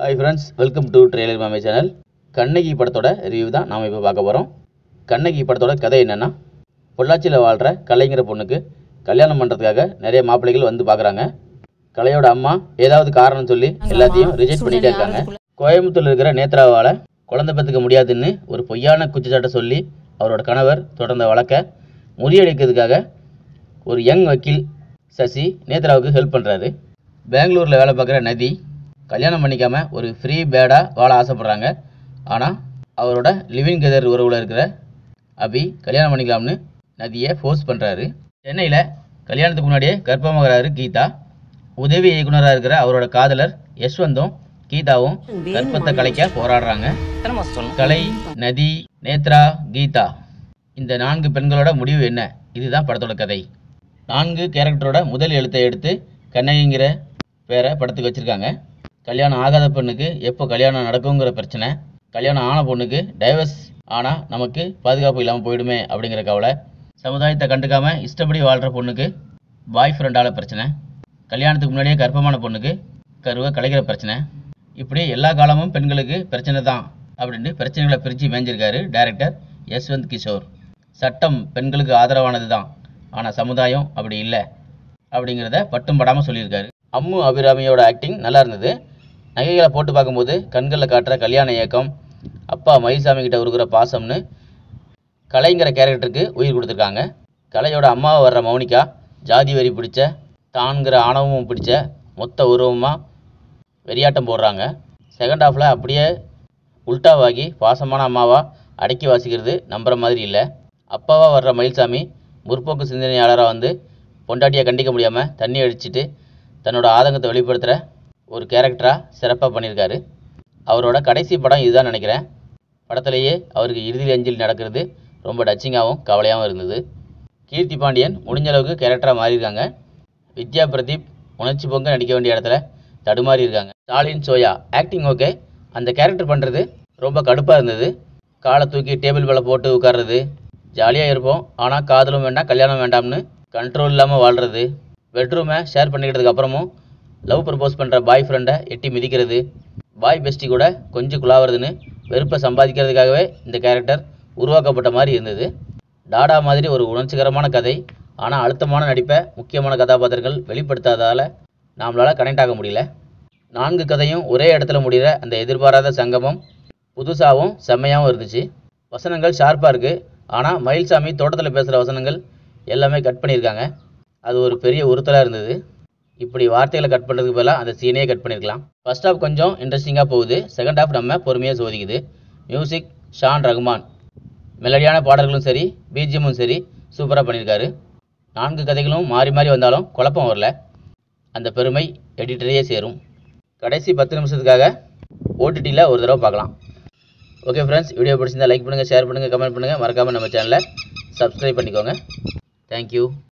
hi friends welcome to trailer மாமே channel Kannagi படத்தோட review தான் நாம் இப்போ பார்க்க போகிறோம் கண்ணகி படத்தோட கதை என்னென்னா பொள்ளாச்சியில் வாழ்கிற கலைங்கிற பொண்ணுக்கு கல்யாணம் பண்ணுறதுக்காக நிறைய மாப்பிள்ளைகள் வந்து பார்க்குறாங்க கலையோட அம்மா ஏதாவது காரணம் சொல்லி எல்லாத்தையும் ரிஜெக்ட் பண்ணிட்டே இருக்காங்க கோயம்புத்தூர்ல இருக்கிற நேத்ராவால் குழந்தை பெற்றுக்க முடியாதுன்னு ஒரு பொய்யான குற்றச்சாட்டை சொல்லி அவரோட கணவர் தொடர்ந்த வழக்க முறியடிக்கிறதுக்காக ஒரு யங் வக்கீல் சசி நேத்ராவுக்கு ஹெல்ப் பண்ணுறாரு பெங்களூரில் வேலை பார்க்குற நதி கல்யாணம் பண்ணிக்காம ஒரு ஃப்ரீ பேடாக வாழ ஆசைப்படுறாங்க ஆனால் அவரோட லிவிங் கெதர் உறவில் இருக்கிற அபி கல்யாணம் பண்ணிக்கலாம்னு நதியை ஃபோர்ஸ் பண்ணுறாரு சென்னையில் கல்யாணத்துக்கு முன்னாடியே கர்ப்பமாகறாரு கீதா உதவி இயக்குனராக இருக்கிற அவரோட காதலர் யஷ்வந்தும் கீதாவும் கர்ப்பத்தை கலைக்க போராடுறாங்க கலை நதி நேத்ரா கீதா இந்த நான்கு பெண்களோட முடிவு என்ன இதுதான் படத்தோட கதை நான்கு கேரக்டரோட முதல் எழுத்தை எடுத்து கண்ணகிங்கிற பேரை படத்துக்கு வச்சுருக்காங்க கல்யாணம் ஆகாத பெண்ணுக்கு எப்போ கல்யாணம் நடக்குங்கிற பிரச்சனை கல்யாணம் ஆன பொண்ணுக்கு டைவர்ஸ் ஆனால் நமக்கு பாதுகாப்பு இல்லாமல் போயிடுமே அப்படிங்கிற கவலை சமுதாயத்தை கண்டுக்காம இஷ்டப்படி வாழ்கிற பொண்ணுக்கு பாய் ஃப்ரெண்டால் பிரச்சனை கல்யாணத்துக்கு முன்னாடியே கர்ப்பமான பொண்ணுக்கு கருவை கலைக்கிற பிரச்சனை இப்படி எல்லா காலமும் பெண்களுக்கு பிரச்சனை தான் அப்படின்னு பிரச்சனைகளை பிரித்து மேய்ஞ்சிருக்காரு டைரக்டர் யஸ்வந்த் கிஷோர் சட்டம் பெண்களுக்கு ஆதரவானது தான் ஆனால் சமுதாயம் அப்படி இல்லை அப்படிங்கிறத பட்டும் படாமல் சொல்லியிருக்காரு அம்மு அபிராமியோட ஆக்டிங் நல்லா இருந்தது நகைகளை போட்டு பார்க்கும்போது கண்களில் காட்டுற கல்யாண இயக்கம் அப்பா மயில்சாமி கிட்ட உருகிற பாசம்னு கலைங்கிற கேரக்டருக்கு உயிர் கொடுத்துருக்காங்க கலையோட அம்மாவை வர்ற மௌனிகா ஜாதி வெறி பிடிச்ச தான்கிற ஆணவமும் பிடிச்ச மொத்த உருவமாக வெறியாட்டம் போடுறாங்க செகண்ட் ஹாஃபில் அப்படியே உல்டாவாகி பாசமான அம்மாவா அடக்கி வாசிக்கிறது நம்புற மாதிரி இல்லை அப்பாவா வர்ற மயில்சாமி முற்போக்கு சிந்தனையாளராக வந்து பொண்டாட்டியை கண்டிக்க முடியாமல் தண்ணி அடிச்சிட்டு தன்னோட ஆதங்கத்தை வெளிப்படுத்துகிற ஒரு கேரக்டராக சிறப்பாக பண்ணியிருக்காரு அவரோட கடைசி படம் இதுதான் நினைக்கிறேன் படத்துலேயே அவருக்கு இறுதி அஞ்சலி நடக்கிறது ரொம்ப டச்சிங்காகவும் கவலையாகவும் இருந்தது கீர்த்தி பாண்டியன் முடிஞ்ச அளவுக்கு கேரக்டராக மாறியிருக்காங்க வித்யா பிரதீப் உணர்ச்சி பொங்க நடிக்க வேண்டிய இடத்துல தடுமாறி இருக்காங்க ஸ்டாலின் சோயா ஆக்டிங் ஓகே அந்த கேரக்டர் பண்ணுறது ரொம்ப கடுப்பாக இருந்தது காலை தூக்கி டேபிள் மேலே போட்டு உட்கார்றது ஜாலியாக இருப்போம் ஆனால் காதலும் வேண்டாம் கல்யாணம் வேண்டாம்னு கண்ட்ரோல் இல்லாமல் வாழ்கிறது பெட்ரூமை ஷேர் பண்ணிக்கிட்டதுக்கு அப்புறமும் லவ் ப்ரப்போஸ் பண்ணுற பாய் ஃப்ரெண்டை எட்டி மிதிக்கிறது பாய் பெஸ்டி கூட கொஞ்சம் குழாவுறதுன்னு வெறுப்பை சம்பாதிக்கிறதுக்காகவே இந்த கேரக்டர் உருவாக்கப்பட்ட மாதிரி இருந்தது டாடா மாதிரி ஒரு உணர்ச்சிகரமான கதை ஆனால் அழுத்தமான நடிப்பை முக்கியமான கதாபாத்திரங்கள் வெளிப்படுத்தாததால் நம்மளால் கனெக்ட் ஆக முடியல நான்கு கதையும் ஒரே இடத்துல முடிகிற அந்த எதிர்பாராத சங்கமம் புதுசாகவும் செம்மையாகவும் இருந்துச்சு வசனங்கள் ஷார்ப்பாக இருக்குது ஆனால் மயில்சாமி தோட்டத்தில் பேசுகிற வசனங்கள் எல்லாமே கட் பண்ணியிருக்காங்க அது ஒரு பெரிய உறுத்தலாக இருந்தது இப்படி வார்த்தைகளை கட் பண்ணுறதுக்கு பதிலாக அந்த சீனே கட் பண்ணியிருக்கலாம் ஃபர்ஸ்ட் ஹாஃப் கொஞ்சம் இன்ட்ரெஸ்டிங்காக போகுது செகண்ட் ஹாஃப் நம்ம பொறுமையாக சோதிக்குது மியூசிக் ஷான் ரகுமான் மெலடியான பாடல்களும் சரி பிஜிஎம்மும் சரி சூப்பராக பண்ணியிருக்காரு நான்கு கதைகளும் மாறி மாறி வந்தாலும் குழப்பம் வரல அந்த பெருமை எடிட்டரையே சேரும் கடைசி பத்து நிமிஷத்துக்காக ஓடிடியில் ஒரு தடவை பார்க்கலாம் ஓகே ஃப்ரெண்ட்ஸ் வீடியோ பிடிச்சிருந்தா லைக் பண்ணுங்கள் ஷேர் பண்ணுங்கள் கமெண்ட் பண்ணுங்கள் மறக்காமல் நம்ம சேனலை சப்ஸ்கிரைப் பண்ணிக்கோங்க தேங்க்யூ